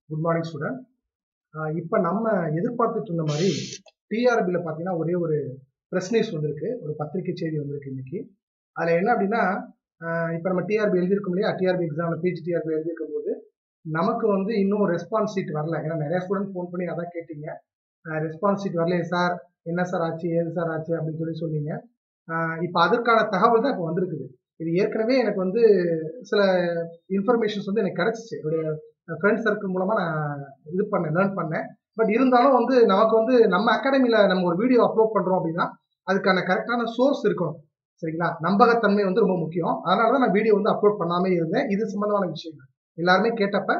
good morning student இப்போ நம்ம எதிர்பார்த்துட்டு இருந்த மாதிரி டிஆர்பியில் பார்த்தீங்கன்னா ஒரே ஒரு ப்ரெஸ் நியூஸ் வந்திருக்கு ஒரு பத்திரிகை செய்தி வந்திருக்கு இன்னைக்கு அதில் என்ன அப்படின்னா இப்போ நம்ம டிஆர்பி எழுதியிருக்கோம் இல்லையா டிஆர்பி எக்ஸாமில் பிஜி டிஆர்பி எழுதியிருக்கும் போது நமக்கு வந்து இன்னும் ரெஸ்பான்ஸ் சீட் வரல ஏன்னா நிறைய ஸ்டூடெண்ட் ஃபோன் பண்ணி அதான் கேட்டீங்க ரெஸ்பான்ஸ் சீட் வரலையே சார் என்ன சார் ஆச்சு ஏது சார் ஆச்சு அப்படின்னு சொல்லி சொன்னீங்க இப்போ அதற்கான தகவல் தான் இப்போ வந்திருக்குது இது ஏற்கனவே எனக்கு வந்து சில இன்ஃபர்மேஷன்ஸ் வந்து எனக்கு கிடைச்சிச்சு என்னுடைய ஃப்ரெண்ட் சர்க்கிள் மூலமா நான் இது பண்ணேன் லேர்ன் பண்ணேன் பட் இருந்தாலும் வந்து நமக்கு வந்து நம்ம அகாடமியில நம்ம ஒரு வீடியோ அப்லோட் பண்றோம் அப்படின்னா அதுக்கான கரெக்டான சோர்ஸ் இருக்கணும் சரிங்களா நம்பகத்தன்மை வந்து ரொம்ப முக்கியம் அதனால தான் நான் வீடியோ வந்து அப்லோட் பண்ணாமே இருந்தேன் இது சம்பந்தமான விஷயங்கள் எல்லாருமே கேட்டப்ப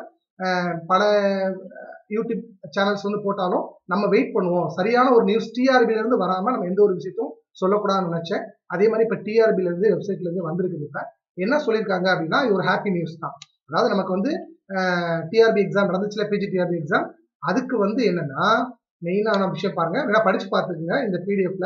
பல யூடியூப் சேனல்ஸ் வந்து போட்டாலும் நம்ம வெயிட் பண்ணுவோம் சரியான ஒரு நியூஸ் டிஆர்பில இருந்து வராம நம்ம எந்த ஒரு விஷயத்தையும் சொல்லக்கூடாதுன்னு நினைச்சேன் அதே மாதிரி இப்போ டிஆர்பில இருந்து வெப்சைட்ல இருந்து வந்திருக்குது இப்ப என்ன சொல்லியிருக்காங்க அப்படின்னா இது ஒரு ஹாப்பி நியூஸ் தான் அதாவது நமக்கு வந்து டிஆர்பி எக்ஸாம் நடந்துச்சுல பிஜி டிஆர்பி எக்ஸாம் அதுக்கு வந்து என்னன்னா மெயினான விஷயம் பாருங்க வேணா படிச்சு பார்த்துக்குங்க இந்த பிடிஎஃப்ல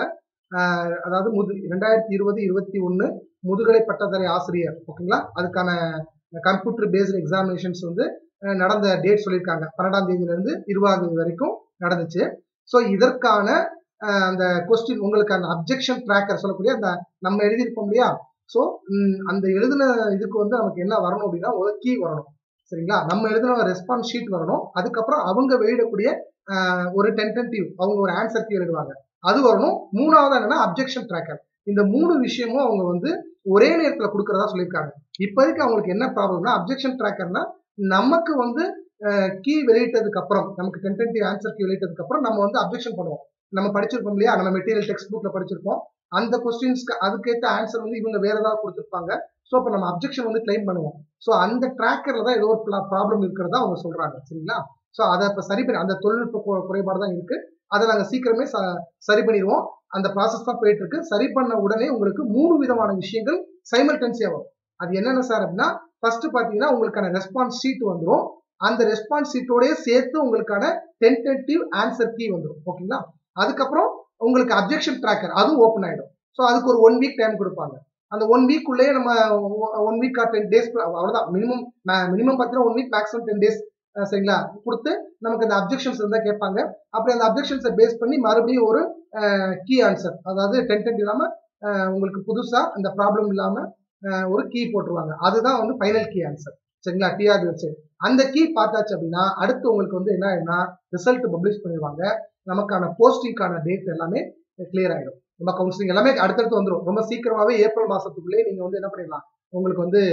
அதாவது முது ரெண்டாயிரத்தி இருபது இருபத்தி ஒன்று முதுகலை பட்டதாரி ஆசிரியர் ஓகேங்களா அதுக்கான கம்ப்யூட்டர் பேஸ்டு எக்ஸாமினேஷன்ஸ் வந்து நடந்த டேட் சொல்லியிருக்காங்க பன்னெண்டாம் தேதியிலிருந்து இருபதாம் தேதி வரைக்கும் நடந்துச்சு ஸோ இதற்கான அந்த கொஸ்டின் உங்களுக்கு அந்த அப்ஜெக்ஷன் ட்ராக்கர் சொல்லக்கூடிய அந்த நம்ம எழுதியிருப்போம் இல்லையா ஸோ அந்த எழுதின இதுக்கு வந்து நமக்கு என்ன வரணும் அப்படின்னா ஒரு கீ வரணும் சரிங்களா நம்ம எழுதின ரெஸ்பான்ஸ் ஷீட் வரணும் அதுக்கப்புறம் அவங்க வெளியிடக்கூடிய ஒரு டென்டன்டிவ் அவங்க ஒரு ஆன்சர் கீ எழுதுவாங்க அது வரணும் மூணாவது என்னன்னா அப்ஜெக்ஷன் ட்ராக்கர் இந்த மூணு விஷயமும் அவங்க வந்து ஒரே நேரத்தில் கொடுக்கறதா சொல்லியிருக்காங்க இப்போதைக்கு அவங்களுக்கு என்ன ப்ராப்ளம்னா அப்ஜெக்ஷன் ட்ராக்கர்னா நமக்கு வந்து கீ வெளியிட்டதுக்கு அப்புறம் நமக்கு டென்டன்டிவ் ஆன்சர் கீ வெளியிட்டதுக்கு அப்புறம் நம்ம வந்து அப்ஜெக்ஷன் பண்ணுவோம் நம்ம படிச்சிருப்போம் இல்லையா நம்ம மெட்டீரியல் டெக்ஸ்ட் புக்ல படிச்சிருப்போம் அந்த கொஸ்டின்ஸ்க்கு அதுக்கேற்ற ஆன்சர் வந்து இவங்க வேற ஏதாவது கொடுத்துருப்பாங்க ஸோ இப்போ நம்ம அப்ஜெக்ஷன் வந்து கிளைம் பண்ணுவோம் ஸோ அந்த ட்ராக்கர்ல தான் ஏதோ ஒரு ப்ராப்ளம் இருக்கிறதா அவங்க சொல்றாங்க சரிங்களா ஸோ அதை இப்போ சரி பண்ணி அந்த தொழில்நுட்ப குறைபாடு தான் இருக்கு அதை நாங்கள் சீக்கிரமே சரி பண்ணிடுவோம் அந்த ப்ராசஸ் தான் போயிட்டு இருக்கு சரி பண்ண உடனே உங்களுக்கு மூணு விதமான விஷயங்கள் சைமல்டன்சியா வரும் அது என்னென்ன சார் அப்படின்னா ஃபர்ஸ்ட் பார்த்தீங்கன்னா உங்களுக்கான ரெஸ்பான்ஸ் ஷீட் வந்துடும் அந்த ரெஸ்பான்ஸ் ஷீட்டோடய சேர்த்து உங்களுக்கான டென்டேட்டிவ் ஆன்சர் கீ வந்துடும் ஓகேங்களா அதுக்கப்புறம் உங்களுக்கு அப்ஜெக்ஷன் ட்ராக்கர் அதுவும் ஓப்பன் ஆயிடும் ஸோ அதுக்கு ஒரு ஒன் வீக் டைம் கொடுப்பாங்க அந்த ஒன் வீக்குள்ளேயே நம்ம one week or ten days அவ்வளோதான் மினிமம் மினிமம் பார்த்தீங்கன்னா one week maximum ten days சரிங்களா கொடுத்து நமக்கு அந்த அப்ஜெக்ஷன்ஸ் இருந்தால் கேட்பாங்க அப்படி அந்த அப்ஜெக்ஷன்ஸை பேஸ் பண்ணி மறுபடியும் ஒரு கீ ஆன்சர் அதாவது டென்டென்ட் இல்லாமல் உங்களுக்கு புதுசாக அந்த ப்ராப்ளம் இல்லாமல் ஒரு கீ போட்டுருவாங்க அதுதான் வந்து ஃபைனல் கீ ஆன்சர் சரிங்களா டிஆர்டி வெப்சைட் அந்த கீ பார்த்தாச்சு அப்படின்னா அடுத்து உங்களுக்கு வந்து என்ன ஆயிடும்னா ரிசல்ட் பப்ளிஷ் பண்ணிடுவாங்க நமக்கான போஸ்டிங்கான டேட் எல்லாமே கிளியர் ஆயிடும் நம்ம கவுன்சிலிங் எல்லாமே அடுத்தடுத்து வந்துடும் ரொம்ப சீக்கிரமாவே ஏப்ரல் மாசத்துக்குள்ளேயே நீங்க வந்து என்ன பண்ணிடலாம் உங்களுக்கு வந்து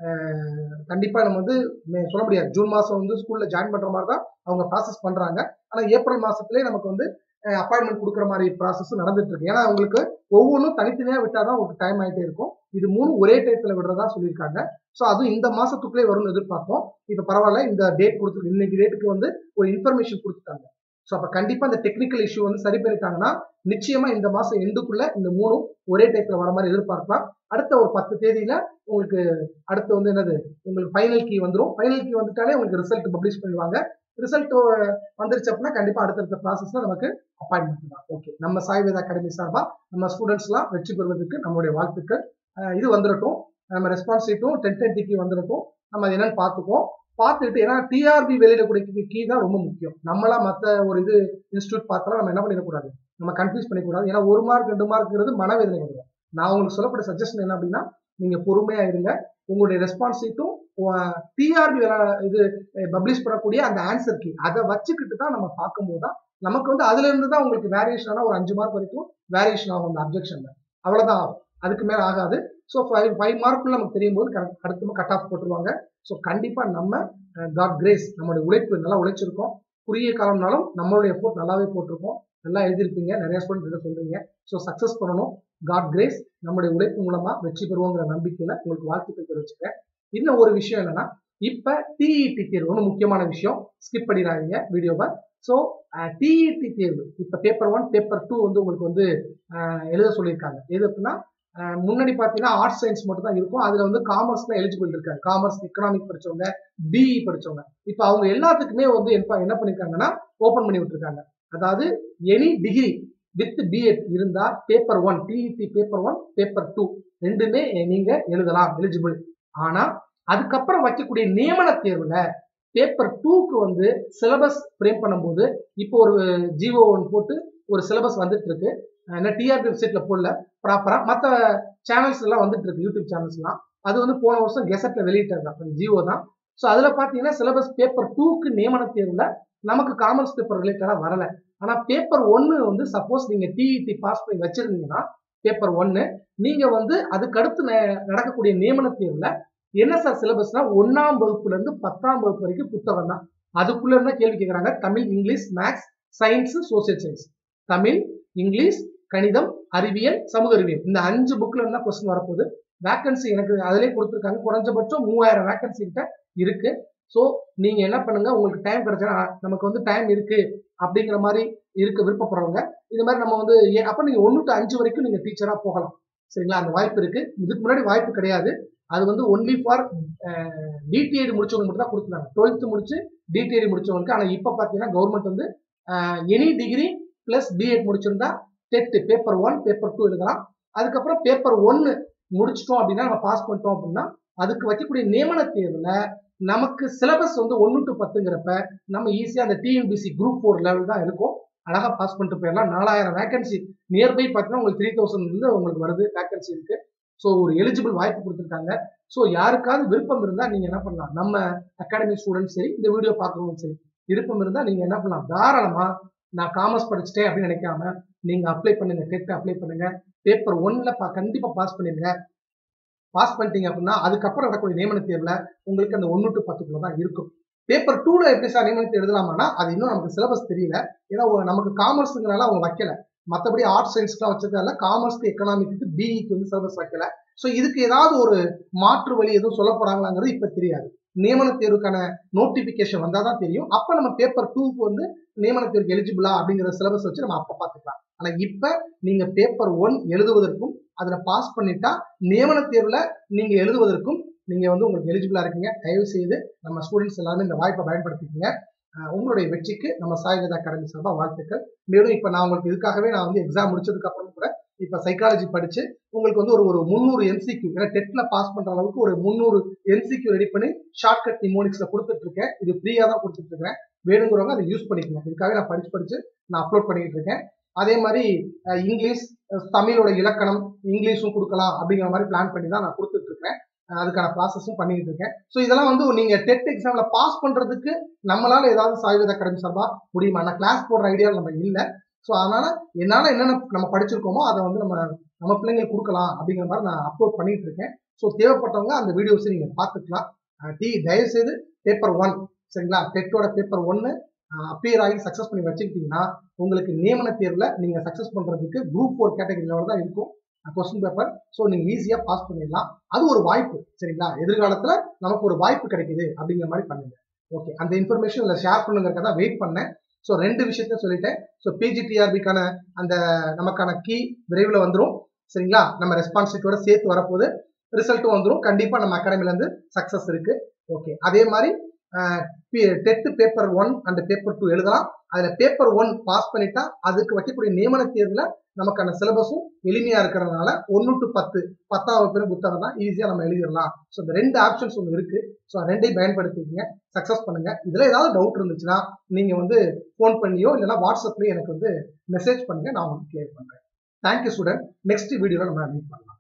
கண்டிப்பா நம்ம வந்து சொல்ல முடியாது ஜூன் மாசம் வந்து ஸ்கூல்ல ஜாயின் பண்ற மாதிரி தான் அவங்க ப்ராசஸ் பண்றாங்க ஆனா ஏப்ரல் மாசத்துலயே நமக்கு வந்து அப்பாயின்மெண்ட் கொடுக்குற மாதிரி ப்ராசஸ் நடந்துட்டு இருக்கு ஏன்னா உங்களுக்கு ஒவ்வொன்றும் தனித்தனியா விட்டாதான் உங்களுக்கு டைம் ஆகிட்டே இருக்கும் இது மூணு ஒரே டயத்துல விடுறதா சொல்லியிருக்காங்க ஸோ அதுவும் இந்த மாசத்துக்குள்ளே வரும்னு எதிர்பார்ப்போம் இப்போ பரவாயில்ல இந்த டேட் கொடுத்து இன்னைக்கு டேட்டுக்கு வந்து ஒரு இன்ஃபர்மேஷன் கொடுத்துட்டாங்க ஸோ அப்போ கண்டிப்பாக இந்த டெக்னிக்கல் இஷ்யூ வந்து சரி பண்ணிட்டாங்கன்னா நிச்சயமா இந்த மாசம் எண்டுக்குள்ள இந்த மூணும் ஒரே டைப்ல வர மாதிரி எதிர்பார்க்கலாம் அடுத்த ஒரு பத்து தேதியில உங்களுக்கு அடுத்து வந்து என்னது உங்களுக்கு ஃபைனல் கீ வந்துடும் ஃபைனல் கீ வந்துட்டாலே உங்களுக்கு ரிசல்ட் பப்ளிஷ் பண்ணுவாங்க ரிசல்ட் வந்துருச்சு அப்படின்னா கண்டிப்பா அடுத்தடுத்த ப்ராசஸ்ல நமக்கு அப்பாயின்மெண்ட் தான் ஓகே நம்ம சாய்வேத அகாடமி சார்பா நம்ம ஸ்டூடெண்ட்ஸ்லாம் வெற்றி பெறுவதற்கு நம்மளுடைய வாழ்த்துக்கள் இது வந்துடட்டும் நம்ம ரெஸ்பான்ஸ் ஷீட்டும் டென்டென்டிக்கு வந்துடட்டும் நம்ம அது என்னன்னு பார்த்துக்குவோம் பார்த்துட்டு ஏன்னா டிஆர்பி வெளியிடக்கூடிய கீ தான் ரொம்ப முக்கியம் நம்மளா மற்ற ஒரு இது இன்ஸ்டியூட் பார்த்தாலும் நம்ம என்ன பண்ணிடக்கூடாது நம்ம கன்ஃபியூஸ் பண்ணிக்கூடாது ஏன்னா ஒரு மார்க் ரெண்டு மார்க்ங்கிறது மனவேதனை கொடுக்கும் நான் உங்களுக்கு சொல்லக்கூடிய சஜஷன் என்ன அப்படின்னா நீங்க பொறுமையா இருங்க உங்களுடைய ரெஸ்பான்ஸ் ஷீட்டும் டிஆர்பி இது பப்ளிஷ் பண்ணக்கூடிய அந்த ஆன்சர் கீ அதை வச்சுக்கிட்டு தான் நம்ம பார்க்கும்போது தான் நமக்கு வந்து அதுல இருந்து தான் உங்களுக்கு வேரியேஷன் ஆனால் ஒரு அஞ்சு மார்க் வரைக்கும் வேரியேஷன் ஆகும் அந்த அப்ஜெக்ஷன்ல அவ்வளவுதான் ஆகும் அதுக்கு மேல ஆகாது ஸோ ஃபைவ் ஃபைவ் மார்க்குள்ள நமக்கு தெரியும் போது அடுத்து கட் ஆஃப் போட்டுருவாங்க ஸோ கண்டிப்பா நம்ம காட் கிரேஸ் நம்மளுடைய உழைப்பு நல்லா உழைச்சிருக்கோம் குறுகிய காலம்னாலும் நம்மளுடைய எஃபோர்ட் நல்லாவே போட்டிருக்கோம் நல்லா எழுதிருப்பீங்க நிறைய ஸ்டூடெண்ட் இதை சொல்றீங்க ஸோ சக்சஸ் பண்ணணும் காட் கிரேஸ் நம்முடைய உழைப்பு மூலமா வெற்றி பெறுவோங்கிற நம்பிக்கையில உங்களுக்கு வாழ்த்துக்கள் தெரிவிச்சுக்கிறேன் இன்னும் ஒரு விஷயம் என்னன்னா இப்ப டிஇடி தேர்வு ஒன்று முக்கியமான விஷயம் ஸ்கிப் பண்ணிடாதீங்க வீடியோவை ஸோ டிஇடி தேர்வு இப்ப பேப்பர் ஒன் பேப்பர் டூ வந்து உங்களுக்கு வந்து எழுத சொல்லியிருக்காங்க எது அப்படின்னா முன்னாடி பார்த்தீங்கன்னா ஆர்ட்ஸ் சயின்ஸ் மட்டும் தான் இருக்கும் அதுல வந்து காமர்ஸ்ல எலிஜிபிள் இருக்காங்க காமர்ஸ் எக்கனாமிக் படிச்சவங்க பிஇ படிச்சவங்க இப்போ அவங்க எல்லாத்துக்குமே வந்து என்ன பண்ணிருக்காங்கன்னா ஓபன் பண்ணி விட்டுருக்காங்க அதாவது எனி டிகிரி வித் பிஎட் இருந்தா paper one TET paper one paper two ரெண்டுமே நீங்க எழுதலாம் எலிஜிபிள் ஆனா அதுக்கப்புறம் வைக்கக்கூடிய நியமன தேர்வுல பேப்பர் டூக்கு வந்து சிலபஸ் ஃப்ரேம் பண்ணும்போது இப்போ ஒரு ஜிஓ ஒன் போட்டு ஒரு சிலபஸ் வந்துட்டு இருக்கு என்ன டிஆர்பி வெப்சைட்ல போடல ப்ராப்பரா மற்ற சேனல்ஸ் எல்லாம் வந்துட்டு இருக்கு யூடியூப் சேனல்ஸ்லாம் அது வந்து போன வருஷம் கெசட்ல வெளியிட்டது தான் ஜிஓ தான் ஸோ அதுல பாத்தீங்கன்னா சிலபஸ் பேப்பர் டூக்கு நியமன தேர்வுல நமக்கு காமர்ஸ் பேப்பர் ரிலேட்டடா வரல ஆனா பேப்பர் ஒன்னு வந்து சப்போஸ் நீங்க டிஇடி பாஸ் பண்ணி வச்சிருந்தீங்கன்னா பேப்பர் ஒன்னு நீங்க வந்து அதுக்கு அடுத்து நடக்கக்கூடிய நியமன தேர்வுல என்ன சார் சிலபஸ்னா ஒன்னாம் வகுப்புல இருந்து பத்தாம் வகுப்பு வரைக்கும் புத்தகம் தான் அதுக்குள்ள இருந்தா கேள்வி கேட்கறாங்க Tamil English maths science social science Tamil English கணிதம் அறிவியல் சமூக அறிவியல் இந்த அஞ்சு புக்ல இருந்தா கொஸ்டின் வரப்போகுது வேக்கன்சி எனக்கு அதிலே கொடுத்துருக்காங்க குறைஞ்சபட்சம் மூவாயிரம் வேக்கன்சி கிட்ட இருக்கு ஸோ நீங்க என்ன பண்ணுங்க உங்களுக்கு டைம் கிடைச்சா நமக்கு வந்து டைம் இருக்கு அப்படிங்கிற மாதிரி இருக்க விருப்பப்படுறவங்க இது மாதிரி நம்ம வந்து அப்ப நீங்க ஒன்னு டு அஞ்சு வரைக்கும் நீங்க டீச்சரா போகலாம் சரிங்களா அந்த வாய்ப்பு இருக்கு இதுக்கு முன்னாடி வாய்ப்பு கிடையாது அது வந்து ஒன்லி ஃபார் டிடிஐடி முடிச்சவங்க மட்டும் தான் கொடுத்துருந்தாங்க டுவெல்த் முடிச்சு டிடிஐடி முடிச்சவங்களுக்கு ஆனால் இப்போ பார்த்தீங்கன்னா கவர்மெண்ட் வந்து எனி டிகிரி பிளஸ் பிஎட் முடிச்சிருந்தா TET paper one paper two எழுதலாம் அதுக்கப்புறம் பேப்பர் ஒன்னு முடிச்சிட்டோம் அப்படின்னா நம்ம பாஸ் பண்ணிட்டோம் அப்படின்னா அதுக்கு வைக்கக்கூடிய நியமன தேர்வுல நமக்கு சிலபஸ் வந்து ஒன்னு டு பத்துங்கிறப்ப நம்ம ஈஸியாக அந்த டிஎன்பிசி குரூப் ஃபோர் லெவல் தான் இருக்கும் அழகா பாஸ் பண்ணிட்டு போயிடலாம் நாலாயிரம் வேகன்சி நியர்பை பார்த்தீங்கன்னா உங்களுக்கு த்ரீ தௌசண்ட் இருந்து உங்களுக்கு வருது வேகன்சி இருக்கு ஸோ ஒரு எலிஜிபிள் வாய்ப்பு கொடுத்துருக்காங்க ஸோ யாருக்காவது விருப்பம் இருந்தால் நீங்கள் என்ன பண்ணலாம் நம்ம அகாடமி ஸ்டூடெண்ட்ஸ் சரி இந்த வீடியோ பார்க்கறவங்க சரி விருப்பம் இருந்தால் நீங்கள் என்ன பண்ணலாம் தாராளமாக நான் காமர்ஸ் படிச்சுட்டேன் அப்படின்னு நினைக்காம நீங்கள் அப்ளை பண்ணுங்க டெட் அப்ளை பண்ணுங்க பேப்பர் ஒன்ல பா கண்டிப்பாக பாஸ் பண்ணிடுங்க பாஸ் பண்ணிட்டீங்க அப்படின்னா அதுக்கப்புறம் நடக்கக்கூடிய நியமன தேர்வில் உங்களுக்கு அந்த ஒன்று டு பத்துக்குள்ள தான் இருக்கும் பேப்பர் டூல எப்படி சார் நியமனத்தை எழுதலாமான்னா அது இன்னும் நமக்கு சிலபஸ் தெரியல ஏன்னா நமக்கு காமர்ஸுங்கிறனால அவங்க வைக்கல மற்றபடி ஆர்ட்ஸ் சயின்ஸ்க்குலாம் வச்சதால காமர்ஸ்க்கு எக்கனாமிக்கு பிஇக்கு வந்து சிலபஸ் வைக்கல ஸோ இதுக்கு ஏதாவது ஒரு மாற்று வழி எதுவும் சொல்ல போறாங்களாங்கிறது இப்போ தெரியாது நியமன தேர்வுக்கான நோட்டிபிகேஷன் வந்தால் தான் தெரியும் அப்போ நம்ம பேப்பர் டூக்கு வந்து நியமன தேர்வுக்கு எலிஜிபிளா அப்படிங்கிற சிலபஸ் வச்சு நம்ம அப்போ பார்த்துக்கலாம் ஆனால் இப்போ நீங்க பேப்பர் ஒன் எழுதுவதற்கும் அதில் பாஸ் பண்ணிட்டா நியமன தேர்வில் நீங்க எழுதுவதற்கும் நீங்க வந்து உங்களுக்கு எலிஜிபிளா இருக்கீங்க தயவு செய்து நம்ம ஸ்டூடெண்ட்ஸ் எல்லாருமே இந்த வாய்ப்பை பயன்படுத்திக்கங்க உங்களுடைய வெற்றிக்கு நம்ம சாயுத அகாடமி சார்பாக வாழ்த்துக்கள் மேலும் இப்போ நான் உங்களுக்கு இதுக்காகவே நான் வந்து எக்ஸாம் முடிச்சதுக்கு அப்புறம் கூட இப்போ சைக்காலஜி படிச்சு உங்களுக்கு வந்து ஒரு ஒரு முந்நூறு எம்சிக்யூ ஏன்னா டெட்ல பாஸ் பண்ற அளவுக்கு ஒரு முந்நூறு எம்சிக்யூ ரெடி பண்ணி ஷார்ட்கட் நிமோனிக்ஸ்ல கொடுத்துட்டு இருக்கேன் இது ஃப்ரீயா தான் கொடுத்துட்டு இருக்கேன் வேணுங்கிறவங்க அதை யூஸ் பண்ணிக்கோங்க இதுக்காக நான் படிச்சு படிச்சு நான் அப்லோட் பண்ணிட்டு இருக்கேன் அதே மாதிரி இங்கிலீஷ் தமிழோட இலக்கணம் இங்கிலீஷும் கொடுக்கலாம் அப்படிங்கிற மாதிரி பிளான் பண்ணி தான் நான் கொடுத்துட்டு இருக்கேன் அதுக்கான ப்ராசஸும் பண்ணிட்டு இருக்கேன் ஸோ இதெல்லாம் வந்து நீங்க டெட் எக்ஸாம்ல பாஸ் பண்றதுக்கு நம்மளால ஏதாவது சாயுத அகாடமி சார்பா முடியுமா நான் கிளாஸ் போடுற ஐடியா நம்ம இல்லை ஸோ அதனால என்னால என்னென்ன நம்ம படிச்சிருக்கோமோ அதை வந்து நம்ம நம்ம பிள்ளைங்களுக்கு கொடுக்கலாம் அப்படிங்கிற மாதிரி நான் அப்லோட் பண்ணிட்டு இருக்கேன் ஸோ தேவைப்பட்டவங்க அந்த வீடியோஸை நீங்க பார்த்துக்கலாம் டி தயவு செய்து பேப்பர் ஒன் சரிங்களா டெட்டோட பேப்பர் ஒன்னு அப்பியர் ஆகி சக்ஸஸ் பண்ணி வச்சுக்கிட்டீங்கன்னா உங்களுக்கு நியமன தேர்வில் நீங்க சக்ஸஸ் பண்றதுக்கு குரூப் ஃபோர் கேட்டகரியோட தான் இருக்கும் கொஸ்டின் பேப்பர் ஸோ நீங்க ஈஸியா பாஸ் பண்ணிடலாம் அது ஒரு வாய்ப்பு சரிங்களா எதிர்காலத்துல நமக்கு ஒரு வாய்ப்பு கிடைக்குது அப்படிங்கிற மாதிரி பண்ணுங்க ஓகே அந்த இன்ஃபர்மேஷன் இல்லை ஷேர் பண்ணுங்கிறத தான் வெயிட் பண்ணேன் ஸோ ரெண்டு விஷயத்த சொல்லிட்டேன் ஸோ பிஜிடிஆர்பிக்கான அந்த நமக்கான கீ விரைவில் வந்துடும் சரிங்களா நம்ம ரெஸ்பான்சிபிலிட்டியோட சேர்த்து வரப்போகுது ரிசல்ட்டும் வந்துடும் கண்டிப்பாக நம்ம அகாடமிலேருந்து சக்ஸஸ் இருக்கு ஓகே அதே மாதிரி TET paper one and paper two எழுதலாம் அதில் பேப்பர் ஒன் பாஸ் பண்ணிட்டா அதுக்கு வைக்கக்கூடிய நியமன தேர்வில் நமக்கான சிலபஸும் எளிமையா இருக்கிறதுனால ஒன்று டு பத்து பத்தாம் வகுப்பு புத்தகம் தான் ஈஸியாக நம்ம எழுதிடலாம் ஸோ இந்த ரெண்டு ஆப்ஷன்ஸ் ஒன்று இருக்கு ஸோ ரெண்டையும் பயன்படுத்திக்கங்க சக்ஸஸ் பண்ணுங்க இதில் ஏதாவது டவுட் இருந்துச்சுன்னா நீங்கள் வந்து ஃபோன் பண்ணியோ இல்லைன்னா வாட்ஸ்அப்லேயோ எனக்கு வந்து மெசேஜ் பண்ணுங்க நான் உங்களுக்கு கிளியர் பண்ணுறேன் தேங்க்யூ ஸ்டூடெண்ட் நெக்ஸ்ட் வீடியோவில் நம்ம மீட் பண்ணலாம்